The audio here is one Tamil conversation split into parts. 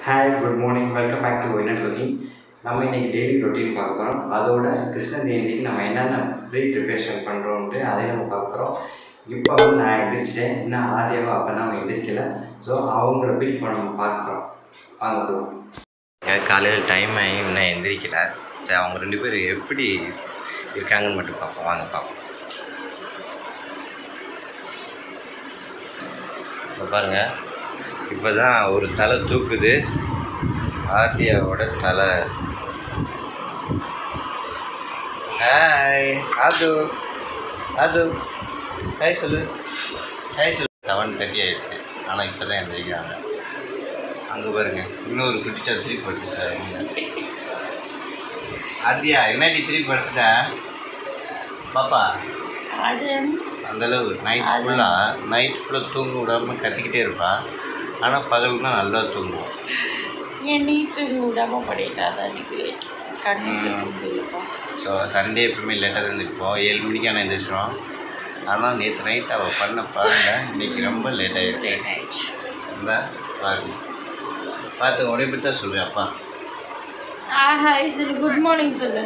hi good morning welcome back to ஒயினட் குக்கிங் நம்ம இன்னைக்கு டெய்லி ரொட்டீன் பார்க்க போகிறோம் அதோட கிருஷ்ண ஜெயந்திக்கு நம்ம என்னென்ன ப்ரீ ப்ரிப்பரேஷன் பண்ணுறோன்ட்டு அதை நம்ம பார்க்க போகிறோம் இப்போ வந்து நான் எந்திரிச்சிட்டேன் இன்னும் ஆதியாவும் அப்போ நான் எந்திரிக்கல ஸோ அவங்கள பீட் பண்ண நம்ம பார்க்க போகிறோம் வாங்க போகலாம் காலையில் டைம் ஆகி இன்னும் எந்திரிக்கல சரி அவங்க ரெண்டு பேர் எப்படி இருக்காங்கன்னு மட்டும் பார்ப்போம் வாங்க பார்ப்போம் இப்போ பாருங்கள் இப்போ தான் ஒரு தலை தூக்குது ஆர்டியாவோட தலை ஹாய் அது அது ஹாய் சொல்லு ஹாய் சொல்லு செவன் தேர்ட்டி ஆயிடுச்சு ஆனால் இப்போ தான் எழுந்திரிக்கிறாங்க அங்கே பாருங்க இன்னொரு குட்டிச்சா திருப்பி படுத்து சார் ஆதியா என்னடி திருப்பி படுத்துட்ட பாப்பா அது அந்த அளவு நைட் ஃபுல்லாக நைட் ஃபுல்லாக தூங்க விடாமல் கத்திக்கிட்டே இருப்பா ஆனால் பகல் தான் நல்லா தூங்குவோம் என் நீ தூங்க விடாமல் பண்ணிட்டா தான் இன்னைக்கு லேட் கண்ணுக்கு தூங்கலப்பா ஸோ சண்டே எப்பவுமே லேட்டாக தான் இருப்போம் ஏழு மணிக்கு ஆனால் எழுந்திரிச்சிரும் ஆனால் நேற்று நைட் அவள் பண்ண பாருங்க இன்னைக்கு ரொம்ப லேட் ஆயிடுச்சு லேட் ஆயிடுச்சு இந்த பாருங்க பார்த்து உடைய பற்றி தான் சொல்லுவேன் அப்பா ஆ ஹாய் சொல்லு குட் மார்னிங் சொல்லு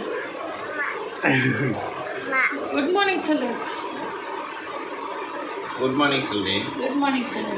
குட் மார்னிங் சொல்லு குட் மார்னிங் சொல்லி குட் மார்னிங் சொல்லு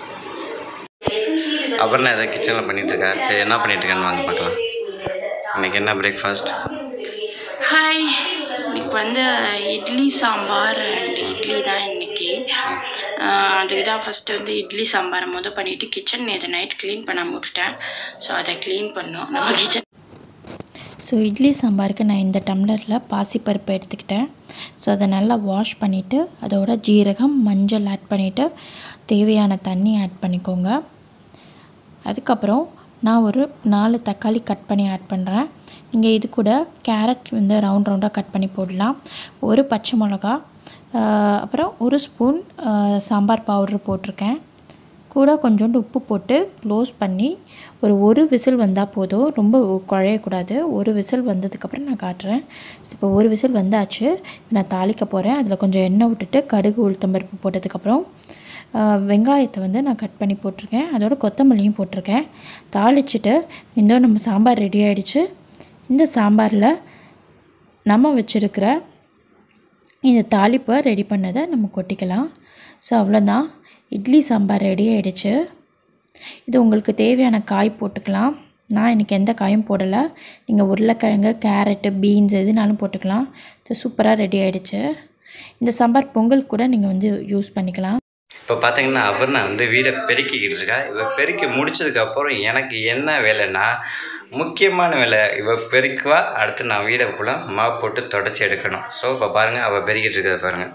அப்புறம் நான் எதாவது கிச்சனில் பண்ணிகிட்ருக்கா சரி என்ன பண்ணிகிட்ருக்கேன்னு வாங்க பார்க்கலாம் இன்னைக்கு என்ன பிரேக்ஃபாஸ்ட் ஹாய் இன்னைக்கு வந்து இட்லி சாம்பார் அண்ட் இட்லி தான் இன்னைக்கு ஆஹ் அதுக்கு தான் ஃபஸ்ட்டு வந்து இட்லி சாம்பார் மொதல் பண்ணிவிட்டு கிச்சன் நேற்று நைட் க்ளீன் பண்ணாம விட்டுட்டேன் ஸோ அதை க்ளீன் பண்ணோம் நம்ம கிச்சன் ஸோ இட்லி சாம்பாருக்கு நான் இந்த டம்ளரில் பாசிப்பருப்பு எடுத்துக்கிட்டேன் ஸோ அதை நல்லா வாஷ் பண்ணிவிட்டு அதோட ஜீரகம் மஞ்சள் ஆட் பண்ணிவிட்டு தேவையான தண்ணி ஆட் பண்ணிக்கோங்க அதுக்கப்புறம் நான் ஒரு நாலு தக்காளி கட் பண்ணி ஆட் பண்ணுறேன் நீங்கள் இது கூட கேரட் வந்து ரவுண்ட் ரவுண்டாக கட் பண்ணி போடலாம் ஒரு பச்சை மிளகா ஆஹ் அப்புறம் ஒரு ஸ்பூன் ஆஹ் சாம்பார் பவுட்ரு போட்டிருக்கேன் கூட கொஞ்சோண்டு உப்பு போட்டு க்ளோஸ் பண்ணி ஒரு ஒரு விசில் வந்தால் போதும் ரொம்ப குழையக்கூடாது ஒரு விசில் வந்ததுக்கப்புறம் நான் காட்டுறேன் இப்போ ஒரு விசில் வந்தாச்சு இப்போ நான் தாளிக்க போகிறேன் அதில் கொஞ்சம் எண்ணெய் விட்டுட்டு கடுகு உளுத்தம்பருப்பு போட்டதுக்கப்புறம் ஆஹ், வெங்காயத்தை வந்து நான் கட் பண்ணி போட்டிருக்கேன் அதோட கொத்தமல்லியும் போட்டிருக்கேன் தாளிச்சிட்டு இந்த நம்ம சாம்பார் ரெடி ஆயிடுச்சு இந்த சாம்பாரில் நம்ம வச்சுருக்கிற இந்த தாளிப்பை ரெடி பண்ணதை நம்ம கொட்டிக்கலாம் ஸோ அவ்வளோதான் இட்லி சாம்பார் ரெடி ஆயிடுச்சு இது உங்களுக்கு தேவையான காய் போட்டுக்கலாம் நான் இன்றைக்கி எந்த காயும் போடலை நீங்கள் உருளைக்கிழங்கு கேரட்டு பீன்ஸ் எதுனாலும் போட்டுக்கலாம் ஸோ சூப்பராக ரெடி ஆயிடுச்சு இந்த சாம்பார் பொங்கல் கூட நீங்கள் வந்து யூஸ் பண்ணிக்கலாம் இப்போ பார்த்தீங்கன்னா அபர்ணா வந்து வீடை பெருக்கிக்கிட்டு இருக்கா இவ பெருக்கி முடிச்சதுக்கப்புறம் எனக்கு என்ன வேலைன்னா முக்கியமான வேலை இவ பெருக்குவா அடுத்து நான் வீடை ஃபுல்லாக மாப் போட்டு தொடச்சி எடுக்கணும் ஸோ இப்போ பாருங்கள் அவள் பெருக்கிட்டு இருக்கிறத பாருங்கள்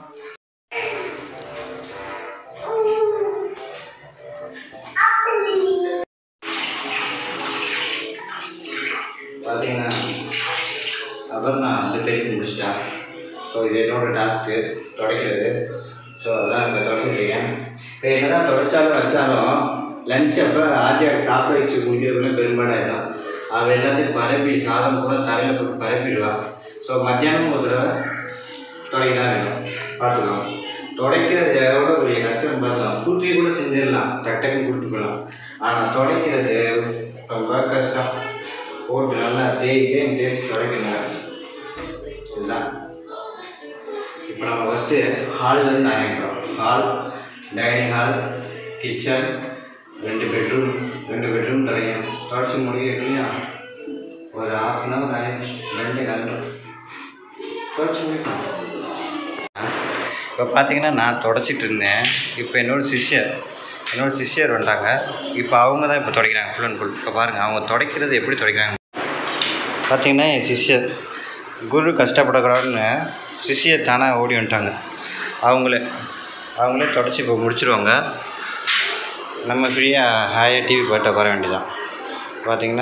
பார்த்தீங்கன்னா அபர்ணா வந்து பெருக்கி முடிச்சிட்டா ஸோ இது என்னோட டாஸ்க்கு துடைக்கிறது ஸோ அதான் இப்போ தொடச்சிட்ருக்கேன் இப்போ என்னதான் துடைச்சாலும் வச்சாலும் லஞ்ச் அப்போ ஆதியாக சாப்பிட வச்சு முடிக்கிறதுக்குள்ள பெரும்பாடாயிடும் அவள் எல்லாத்தையும் பரப்பி சாதம் கூட தரையில் போட்டு பரப்பிடுவா ஸோ மத்தியானம் ஒரு தடவை துடைக்க தான் வேணும் பார்த்துக்கலாம் துடைக்கிறது எவ்வளோ பெரிய கஷ்டம் பார்த்துக்கலாம் கூட்டி கூட செஞ்சிடலாம் டக் டக்குன்னு கூட்டிட்டு போகலாம் ஆனால் துடைக்கிறது ரொம்ப கஷ்டம் போட்டு நல்லா தேய் தேய் தேய்ச்சி துடைக்கணும் இதுதான் இப்போ நம்ம ஃபஸ்ட்டு ஹால்லேருந்து ஆரம்பிக்கிறோம் ஹால் டைனிங் ஹால் கிச்சன் ரெண்டு பெட்ரூம் ரெண்டு பெட்ரூம் துடைக்கணும் தொடச்சி முடிக்கிறதுலையா ஒரு ஹாஃப் அன் ஹவர் ஆயிடுச்சு ரெண்டு கலண்டர் தொடச்சி முடிக்கணும் இப்போ பார்த்தீங்கன்னா நான் தொடச்சிட்டு இருந்தேன் இப்போ என்னோட சிஷ்யர் என்னோட சிஷ்யர் வந்துட்டாங்க இப்போ அவங்க தான் இப்போ துடைக்கிறாங்க ஃபுல் அண்ட் ஃபுல் இப்போ பாருங்கள் அவங்க துடைக்கிறது எப்படி துடைக்கிறாங்க பார்த்தீங்கன்னா என் சிஷ்யர் குரு கஷ்டப்படக்கூடாதுன்னு சிஷ்யர் தானாக ஓடி வந்துட்டாங்க அவங்களே அவங்களே தொடச்சி இப்போ முடிச்சிருவாங்க நம்ம ஃப்ரீயாக ஹாயாக டிவி போட்டு உட்கார வேண்டியதான் பார்த்தீங்கன்னா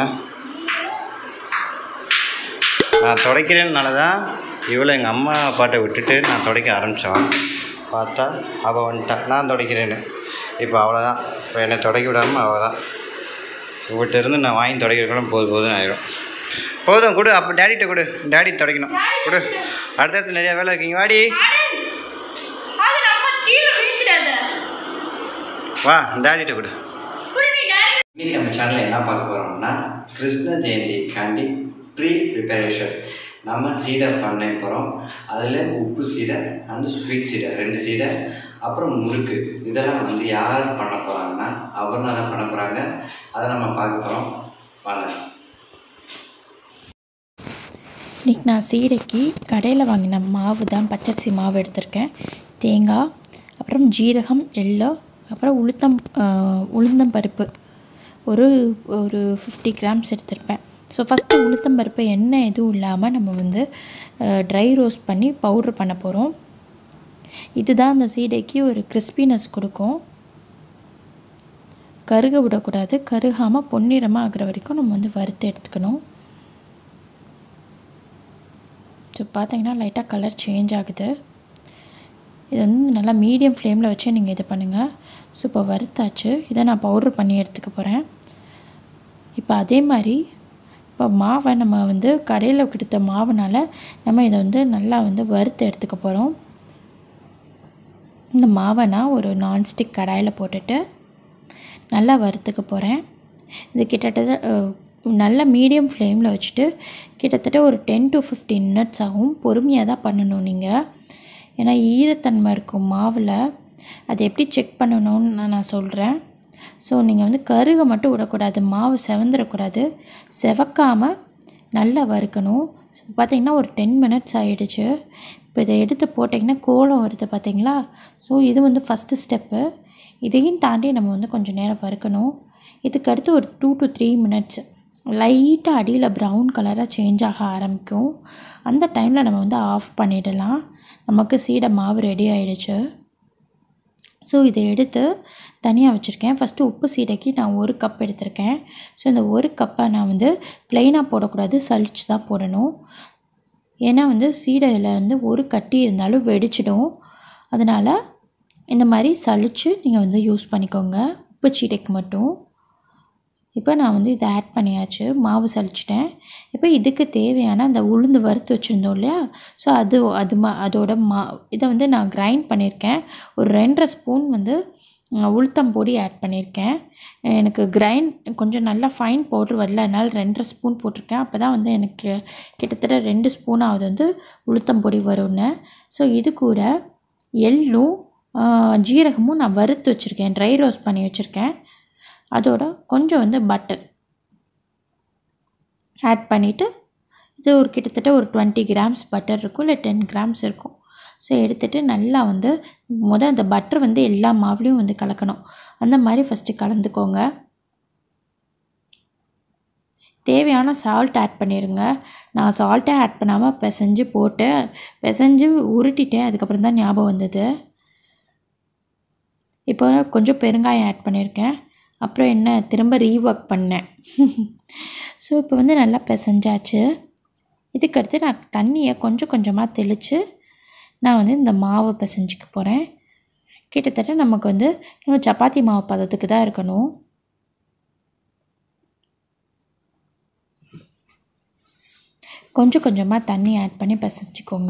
நான் துடைக்கிறேன்னால தான் இவளை எங்கள் அம்மா அப்பாட்டை விட்டுட்டு நான் துடைக்க ஆரம்பித்தோம் பார்த்தா அவள் வந்துட்டா நான் துடைக்கிறேன்னு இப்போ அவ்வளோதான் இப்போ என்னை துடைக்க விடாமல் அவள் தான் இவர்கிட்ட இருந்து நான் வாங்கி துடைக்கிறதுக்குள்ள போதும் போதும் ஆயிடும் போதும் கொடு அப்போ டேடிகிட்ட கொடு டேடி துடைக்கணும் கொடு அடுத்தடுத்து நிறையா வேலை இருக்கீங்க வாடி அது நம்ம கீழே விழுந்துடாத வா டேடிகிட்ட கொடு குடி நீ நீ இன்றைக்கி நம்ம சேனலில் என்ன பார்க்க போகிறோம்னா கிருஷ்ண ஜெயந்திக்காண்டி ப்ரீ ப்ரிப்பரேஷன் நம்ம சீடை பண்ண போகிறோம் அதில் உப்பு சீடை அண்ட் ஸ்வீட் சீடை ரெண்டு சீடை அப்புறம் முறுக்கு இதெல்லாம் வந்து யார் பண்ண போகிறாங்கன்னா அவர் தான் பண்ண போகிறாங்க அதை நம்ம பார்க்க போகிறோம் வாங்க இன்றைக்கி நான் சீடைக்கு கடையில் வாங்கின மாவு தான் பச்சரிசி மாவு எடுத்திருக்கேன் தேங்காய் அப்புறம் ஜீரகம் எள்ளோ அப்புறம் உளுத்தம் ஆஹ், உளுந்தம் பருப்பு ஒரு ஒரு ஃபிஃப்டி கிராம்ஸ் எடுத்திருப்பேன் ஸோ ஃபஸ்ட்டு உளுத்தம் பருப்பு எண்ணெய் எதுவும் இல்லாமல் நம்ம வந்து ட்ரை ரோஸ்ட் பண்ணி பவுட்ரு பண்ண போகிறோம் இதுதான் அந்த சீடைக்கு ஒரு கிறிஸ்பினஸ் கொடுக்கும் கருக விடக்கூடாது கருகாமல் பொன்னிறமாக ஆகிற வரைக்கும் நம்ம வந்து வறுத்து எடுத்துக்கணும் ஸோ பார்த்தீங்கன்னா லைட்டாக கலர் சேஞ்ச் ஆகுது இது வந்து நல்லா மீடியம் ஃப்ளேமில் வச்சு நீங்கள் இது பண்ணுங்கள் ஸோ இப்போ வறுத்தாச்சு இதை நான் பவுட்ரு பண்ணி எடுத்துக்க போகிறேன் இப்போ அதே மாதிரி இப்போ மாவை நம்ம வந்து கடையில் கொடுத்த மாவுனால நம்ம இதை வந்து நல்லா வந்து வறுத்து எடுத்துக்க போகிறோம் இந்த மாவை நான் ஒரு நான்ஸ்டிக் கடாயில் போட்டுட்டு நல்லா வறுத்துக்க போகிறேன் இது கிட்டத்தட்ட அஹ், நல்ல மீடியம் ஃப்ளேமில் வச்சுட்டு கிட்டத்தட்ட ஒரு டென் டு ஃபிஃப்டீன் மினிட்ஸ் ஆகும் பொறுமையாக தான் பண்ணணும் நீங்கள் ஏன்னா ஈரத்தன்மை இருக்கும் மாவில் அதை எப்படி செக் பண்ணணும்னு நான் நான் சொல்கிறேன் ஸோ நீங்கள் வந்து கருக மட்டும் விடக்கூடாது மாவு செவந்துடக்கூடாது செவக்காமல் நல்லா வறுக்கணும் ஸோ பார்த்தீங்கன்னா ஒரு டென் மினிட்ஸ் ஆகிடுச்சு இப்போ இதை எடுத்து போட்டிங்கன்னா கோலம் வருது பார்த்தீங்களா ஸோ இது வந்து ஃபஸ்ட்டு ஸ்டெப்பு இதையும் தாண்டி நம்ம வந்து கொஞ்சம் நேரம் வறுக்கணும் இதுக்கு அடுத்து ஒரு டூ டு த்ரீ மினிட்ஸ் லைட்டாக அடியில் ப்ரௌன் கலராக சேஞ்ச் ஆக ஆரம்பிக்கும் அந்த டைமில் நம்ம வந்து ஆஃப் பண்ணிடலாம் நமக்கு சீடை மாவு ரெடி ஆயிடுச்சு ஸோ இதை எடுத்து தனியாக வச்சுருக்கேன் ஃபஸ்ட்டு உப்பு சீடைக்கு நான் ஒரு கப் எடுத்திருக்கேன் ஸோ இந்த ஒரு கப்பை நான் வந்து ப்ளைனாக போடக்கூடாது சலிச்சு தான் போடணும் ஏன்னா வந்து சீடையில் வந்து ஒரு கட்டி இருந்தாலும் வெடிச்சிடும் அதனால் இந்த மாதிரி சலிச்சு நீங்கள் வந்து யூஸ் பண்ணிக்கோங்க உப்பு சீடைக்கு மட்டும் இப்போ நான் வந்து இதை ஆட் பண்ணியாச்சு மாவு சலிச்சிட்டேன் இப்போ இதுக்கு தேவையான அந்த உளுந்து வறுத்து வச்சுருந்தோம் இல்லையா ஸோ அது அது மா அதோட மா இதை வந்து நான் கிரைண்ட் பண்ணியிருக்கேன் ஒரு ரெண்டரை ஸ்பூன் வந்து அஹ், உளுத்தம் பொடி ஆட் பண்ணியிருக்கேன் எனக்கு கிரைண்ட் கொஞ்சம் நல்லா ஃபைன் பவுட்ரு வரல அதனால் ரெண்டரை ஸ்பூன் போட்டிருக்கேன் அப்போ தான் வந்து எனக்கு கிட்டத்தட்ட ரெண்டு ஸ்பூனாவது வந்து உளுத்தம் பொடி வரும்னு ஸோ இது கூட எள்ளும் ஆஹ், ஜீரகமும் நான் வறுத்து வச்சுருக்கேன் ட்ரை ரோஸ்ட் பண்ணி வச்சுருக்கேன் அதோட கொஞ்சம் வந்து பட்டர் ஆட் பண்ணிவிட்டு இது ஒரு கிட்டத்தட்ட ஒரு டுவெண்ட்டி கிராம்ஸ் பட்டர் இருக்கும் இல்லை டென் கிராம்ஸ் இருக்கும் ஸோ எடுத்துகிட்டு நல்லா வந்து முத அந்த பட்டர் வந்து எல்லா மாவுலேயும் வந்து கலக்கணும் அந்த மாதிரி ஃபஸ்ட்டு கலந்துக்கோங்க தேவையான சால்ட் ஆட் பண்ணிடுங்க நான் சால்ட்டே ஆட் பண்ணாமல் பிசைஞ்சு போட்டு பிசைஞ்சு உருட்டிட்டேன் அதுக்கப்புறம் தான் ஞாபகம் வந்தது இப்போ கொஞ்சம் பெருங்காயம் ஆட் பண்ணியிருக்கேன் அப்புறம் என்ன திரும்ப ரீஒர்க் பண்ணேன் ஸோ இப்போ வந்து நல்லா பிசைஞ்சாச்சு இதுக்கடுத்து நான் தண்ணியை கொஞ்சம் கொஞ்சமாக தெளித்து நான் வந்து இந்த மாவு பிசைஞ்சிக்க போகிறேன் கிட்டத்தட்ட நமக்கு வந்து நம்ம சப்பாத்தி மாவு பதத்துக்கு தான் இருக்கணும் கொஞ்சம் கொஞ்சமாக தண்ணி ஆட் பண்ணி பிசைஞ்சிக்கோங்க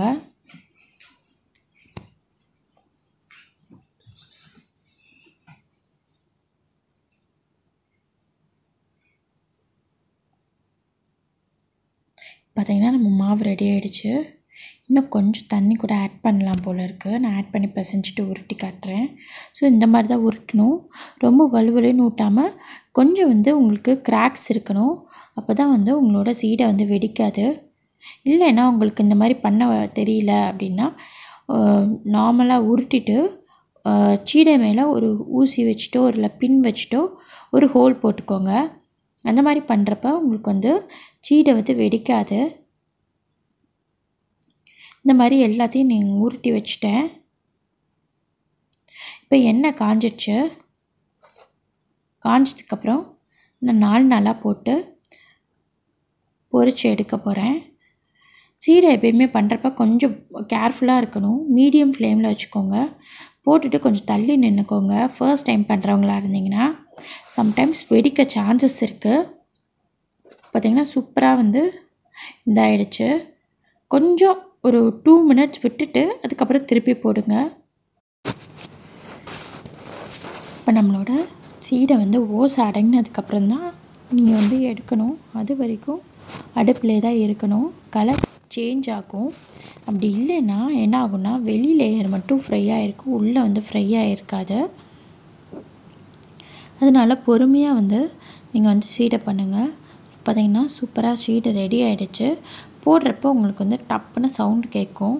பார்த்தீங்கன்னா நம்ம மாவு ரெடி ஆயிடுச்சு இன்னும் கொஞ்சம் தண்ணி கூட ஆட் பண்ணலாம் போல் இருக்குது நான் ஆட் பண்ணி பிசைஞ்சிட்டு உருட்டி காட்டுறேன் ஸோ இந்த மாதிரி தான் உருட்டணும் ரொம்ப வலுவலுன்னு ஊட்டாமல் கொஞ்சம் வந்து உங்களுக்கு கிராக்ஸ் இருக்கணும் அப்போ தான் வந்து உங்களோட சீடை வந்து வெடிக்காது இல்லைன்னா உங்களுக்கு இந்த மாதிரி பண்ண தெரியல அப்படின்னா நார்மலாக உருட்டிட்டு அஹ், சீடை மேலே ஒரு ஊசி வச்சுட்டோ இல்லை பின் வச்சுட்டோ ஒரு ஹோல் போட்டுக்கோங்க அந்த மாதிரி பண்ணுறப்ப உங்களுக்கு வந்து சீடை வந்து வெடிக்காது இந்த மாதிரி எல்லாத்தையும் நீங்கள் உருட்டி வச்சுட்டேன் இப்போ எண்ணெய் காஞ்சிடுச்சு காஞ்சதுக்கப்புறம் நான் நாலு நாளாக போட்டு பொரிச்சு எடுக்க போகிறேன் சீடை எப்பயுமே பண்ணுறப்ப கொஞ்சம் கேர்ஃபுல்லாக இருக்கணும் மீடியம் ஃப்ளேமில் வச்சுக்கோங்க போட்டுட்டு கொஞ்சம் தள்ளி நின்றுக்கோங்க ஃபர்ஸ்ட் டைம் பண்ணுறவங்களா இருந்தீங்கன்னா சம்டைம்ஸ் வெடிக்க சான்சஸ் இருக்குது பார்த்திங்கன்னா சூப்பராக வந்து இதாயிடுச்சு கொஞ்சம் ஒரு டூ மினிட்ஸ் விட்டுட்டு அதுக்கப்புறம் திருப்பி போடுங்க இப்போ நம்மளோட சீடை வந்து ஓசை அடங்கினதுக்கப்புறம் தான் நீங்கள் வந்து எடுக்கணும் அது வரைக்கும் அடுப்பிலே தான் இருக்கணும் கலர் சேஞ்ச் ஆகும் அப்படி இல்லைன்னா என்ன ஆகும்னா வெளி லேயர் மட்டும் ஃப்ரையாக இருக்கும் உள்ளே வந்து ஃப்ரையாக இருக்காது அதனால பொறுமையாக வந்து நீங்கள் வந்து சீடை பண்ணுங்கள் பார்த்தீங்கன்னா சூப்பராக சீடை ரெடி ஆகிடுச்சு போடுறப்போ உங்களுக்கு வந்து டப்புன்னு சவுண்டு கேட்கும்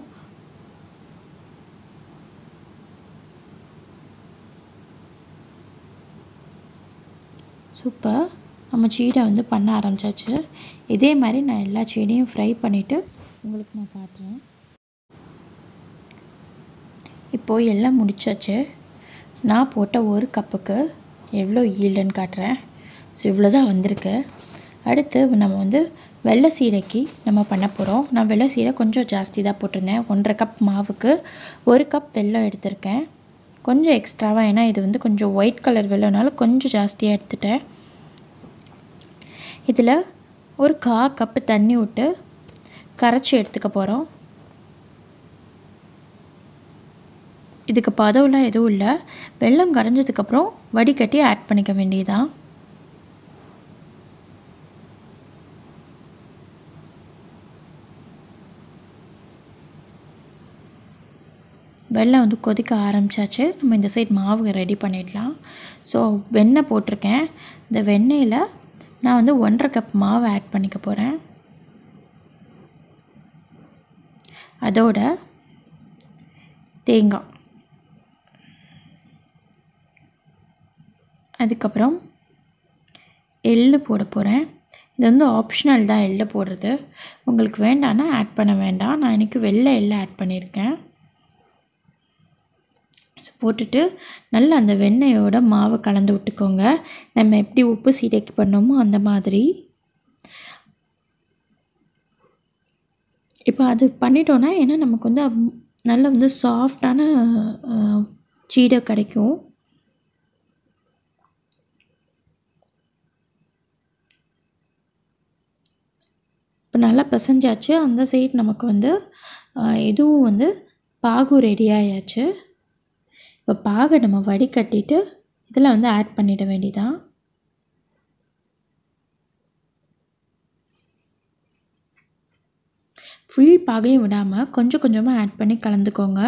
சூப்பர் நம்ம சீடை வந்து பண்ண ஆரம்பிச்சாச்சு இதே மாதிரி நான் எல்லா சீடையும் ஃப்ரை பண்ணிவிட்டு உங்களுக்கு நான் காட்டுறேன் இப்போது எல்லாம் முடிச்சாச்சு நான் போட்ட ஒரு கப்புக்கு எவ்வளோ ஈல்டுன்னு காட்டுறேன் ஸோ இவ்வளோ தான் வந்திருக்கு அடுத்து நம்ம வந்து வெள்ளை சீடைக்கு நம்ம பண்ண போகிறோம் நான் வெள்ளை சீடை கொஞ்சம் ஜாஸ்தி தான் போட்டிருந்தேன் ஒன்றரை கப் மாவுக்கு ஒரு கப் வெல்லம் எடுத்திருக்கேன் கொஞ்சம் எக்ஸ்ட்ராவாக ஏன்னா இது வந்து கொஞ்சம் ஒயிட் கலர் வெள்ளம்னால கொஞ்சம் ஜாஸ்தியாக எடுத்துட்டேன் இதில் ஒரு கா கப்பு தண்ணி விட்டு கரைச்சி எடுத்துக்க போகிறோம் இதுக்கு பதம்லாம் எதுவும் இல்லை வெல்லம் கரைஞ்சதுக்கப்புறம் வடிகட்டி ஆட் பண்ணிக்க வேண்டியதுதான் வெள்ளம் வந்து கொதிக்க ஆரம்பிச்சாச்சு நம்ம இந்த சைடு மாவு ரெடி பண்ணிடலாம் ஸோ வெண்ணெய் போட்டிருக்கேன் இந்த வெண்ணெயில் நான் வந்து ஒன்றரை கப் மாவு ஆட் பண்ணிக்க போகிறேன் அதோட தேங்காய் அதுக்கப்புறம் எள்ளு போட போகிறேன் இது வந்து ஆப்ஷனல் தான் எள்ளு போடுறது உங்களுக்கு வேண்டான்னா ஆட் பண்ண வேண்டாம் நான் இன்றைக்கி வெள்ளை எள்ளு ஆட் பண்ணியிருக்கேன் ஸோ போட்டுட்டு நல்லா அந்த வெண்ணெயோட மாவை கலந்து விட்டுக்கோங்க நம்ம எப்படி உப்பு சீடைக்கு பண்ணோமோ அந்த மாதிரி இப்போ அது பண்ணிட்டோன்னா ஏன்னா நமக்கு வந்து அப்- நல்ல வந்து சாஃப்டான சீடை கிடைக்கும் இப்போ நல்லா பிசைஞ்சாச்சு அந்த சைடு நமக்கு வந்து அஹ், இதுவும் வந்து பாகு ரெடி ஆயாச்சு இப்போ பாகை நம்ம வடிகட்டிட்டு இதில் வந்து ஆட் பண்ணிட வேண்டியதான் ஃபுல் பாகையும் விடாமல் கொஞ்சம் கொஞ்சமாக ஆட் பண்ணி கலந்துக்கோங்க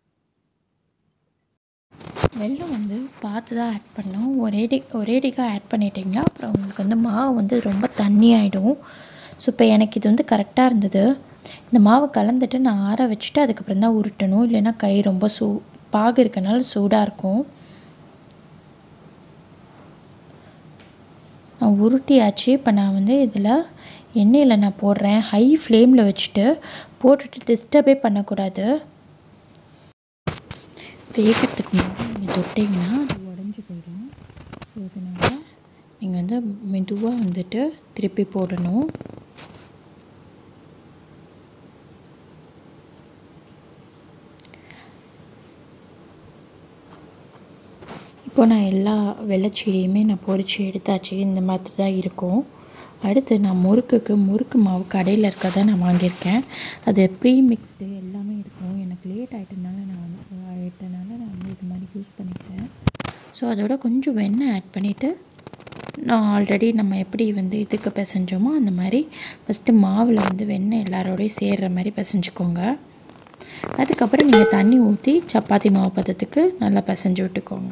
வெல்லம் வந்து பார்த்து தான் ஆட் பண்ணணும் ஒரேடி ஒரேடிக்காக ஆட் பண்ணிட்டீங்களா அப்புறம் உங்களுக்கு வந்து மாவு வந்து ரொம்ப தண்ணி ஆகிடும் ஸோ இப்போ எனக்கு இது வந்து கரெக்டாக இருந்தது இந்த மாவை கலந்துட்டு நான் ஆற வச்சுட்டு அதுக்கப்புறம் தான் உருட்டணும் இல்லைன்னா கை ரொம்ப சூ பாகு இருக்கனால சூடாக இருக்கும் நான் உருட்டியாச்சு இப்போ நான் வந்து இதில் எண்ணெயில் நான் போடுறேன் ஹை ஃப்ளேமில் வச்சுட்டு போட்டுட்டு டிஸ்டர்பே பண்ணக்கூடாது வேகிறதுக்கு முன்னாடி நீங்கள் தொட்டிங்கன்னா அது உடஞ்சி போயிடும் ஸோ அதனால் நீங்கள் வந்து மெதுவாக வந்துட்டு திருப்பி போடணும் இப்போ நான் எல்லா வெள்ளைச்சீடியுமே நான் பொரிச்சு எடுத்தாச்சு இந்த மாதிரி தான் இருக்கும் அடுத்து நான் முறுக்குக்கு முறுக்கு மாவு கடையில் இருக்கறத நான் வாங்கியிருக்கேன் அது ப்ரீ மிக்ஸ்டு எல்லாமே இருக்கும் எனக்கு லேட் ஆகிட்டனால நான் வந்து ஆகிட்டனால நான் வந்து இது மாதிரி யூஸ் பண்ணிக்கிறேன் ஸோ அதோட கொஞ்சம் வெண்ணெய் ஆட் பண்ணிவிட்டு நான் ஆல்ரெடி நம்ம எப்படி வந்து இதுக்கு பிசைஞ்சோமோ அந்த மாதிரி ஃபஸ்ட்டு மாவில் வந்து வெண்ணெய் எல்லாரோடையும் சேர்கிற மாதிரி பிசைஞ்சுக்கோங்க அதுக்கப்புறம் நீங்கள் தண்ணி ஊற்றி சப்பாத்தி மாவு பதத்துக்கு நல்லா பிசைஞ்சு விட்டுக்கோங்க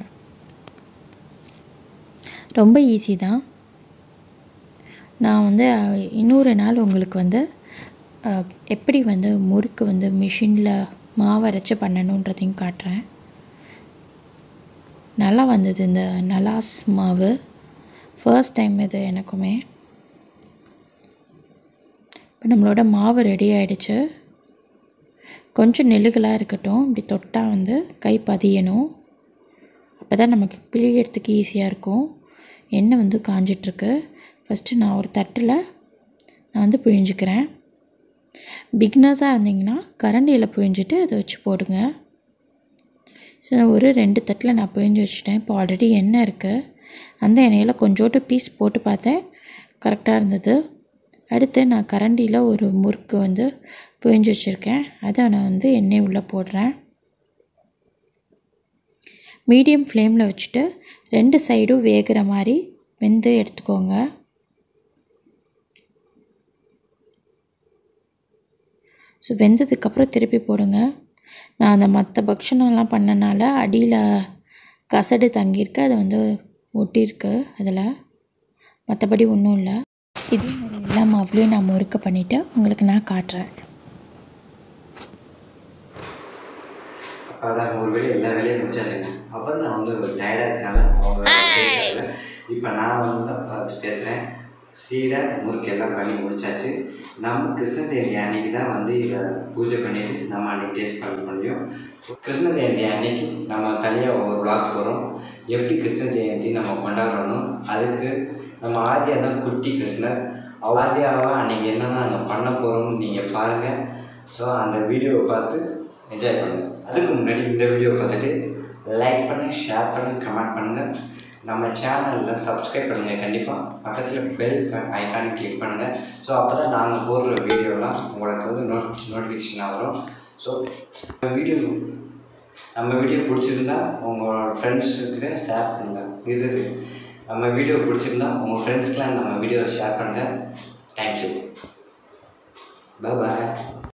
ரொம்ப ஈஸி தான் நான் வந்து அஹ், இன்னொரு நாள் உங்களுக்கு வந்து அஹ், எப்படி வந்து முறுக்கு வந்து மிஷினில் மாவு அரைச்சி பண்ணணுன்றதையும் காட்டுறேன் நல்லா வந்தது இந்த நலாஸ் மாவு ஃபர்ஸ்ட் டைம் இது எனக்குமே இப்போ நம்மளோட மாவு ரெடி ஆயிடுச்சு கொஞ்சம் நெல்லுகளாக இருக்கட்டும் இப்படி தொட்டால் வந்து கை பதியணும் அப்போ தான் நமக்கு பிழியறதுக்கு ஈஸியாக இருக்கும் எண்ணெய் வந்து காஞ்சிட்ருக்கு ஃபஸ்ட்டு நான் ஒரு தட்டில் நான் வந்து பிழிஞ்சுக்கிறேன் பிக்னஸாக இருந்தீங்கன்னா கரண்டியில் பிழிஞ்சிட்டு அதை வச்சு போடுங்க ஸோ நான் ஒரு ரெண்டு தட்டில் நான் பிழிஞ்சு வச்சுட்டேன் இப்போ ஆல்ரெடி எண்ணெய் இருக்குது அந்த எண்ணெயில் கொஞ்சோண்டு பீஸ் போட்டு பார்த்தேன் கரெக்டாக இருந்தது அடுத்து நான் கரண்டியில் ஒரு முறுக்கு வந்து பிழிஞ்சு வச்சுருக்கேன் அதை நான் வந்து எண்ணெய் உள்ளே போடுறேன் மீடியம் ஃப்ளேமில் வச்சுட்டு ரெண்டு சைடும் வேகிற மாதிரி வெந்து எடுத்துக்கோங்க ஸோ வெந்ததுக்கப்புறம் திருப்பி போடுங்க நான் அந்த மற்ற பக்ஷணம்லாம் பண்ணனால அடியில் கசடு தங்கியிருக்கு அது வந்து ஒட்டியிருக்கு அதில் மற்றபடி ஒன்றும் இல்லை இதே மாதிரி எல்லா மாவுலையும் நான் முறுக்கு பண்ணிவிட்டு உங்களுக்கு நான் காட்டுறேன் அப்பாடா ஒரு வேலையை எல்லா வேலையும் முடிச்சாச்சுங்க அப்புறம் நான் வந்து டயர்டாக இருக்கனால அவங்க பேசுறாங்க இப்போ நான் வந்து பார்த்து பேசுகிறேன் சீடை முறுக்கு எல்லாம் பண்ணி முடிச்சாச்சு நம்ம கிருஷ்ண ஜெயந்தி அன்னைக்கு தான் வந்து இதை பூஜை பண்ணிட்டு நம்ம அன்னைக்கு டேஸ்ட் பண்ண முடியும் கிருஷ்ண ஜெயந்தி அன்னைக்கு நம்ம தனியாக ஒரு விளாக் போகிறோம் எப்படி கிருஷ்ண ஜெயந்தி நம்ம கொண்டாடுறோம் அதுக்கு நம்ம ஆதியா தான் குட்டி கிருஷ்ணர் ஆதியாவை அன்னைக்கு என்னென்ன நாங்கள் பண்ண போகிறோம்னு நீங்கள் பாருங்கள் ஸோ அந்த வீடியோவை பார்த்து என்ஜாய் பண்ணுங்கள் அதுக்கு முன்னாடி இந்த வீடியோவை பார்த்துட்டு லைக் பண்ணுங்கள் ஷேர் பண்ணுங்கள் கமெண்ட் பண்ணுங்கள் நம்ம சேனலில் சப்ஸ்கிரைப் பண்ணுங்கள் கண்டிப்பாக பக்கத்தில் பெல் ஐக்கானை கிளிக் பண்ணுங்கள் ஸோ அப்போ தான் நாங்கள் போடுற வீடியோலாம் உங்களுக்கு வந்து நோட் நோட்டிஃபிகேஷனாக வரும் ஸோ நம்ம வீடியோ நம்ம வீடியோ பிடிச்சிருந்தா உங்களோட ஃப்ரெண்ட்ஸுக்கு ஷேர் பண்ணுங்கள் இது நம்ம வீடியோ பிடிச்சிருந்தா உங்கள் ஃப்ரெண்ட்ஸ்க்கெலாம் நம்ம வீடியோவை ஷேர் பண்ணுங்கள் தேங்க்யூ பாய்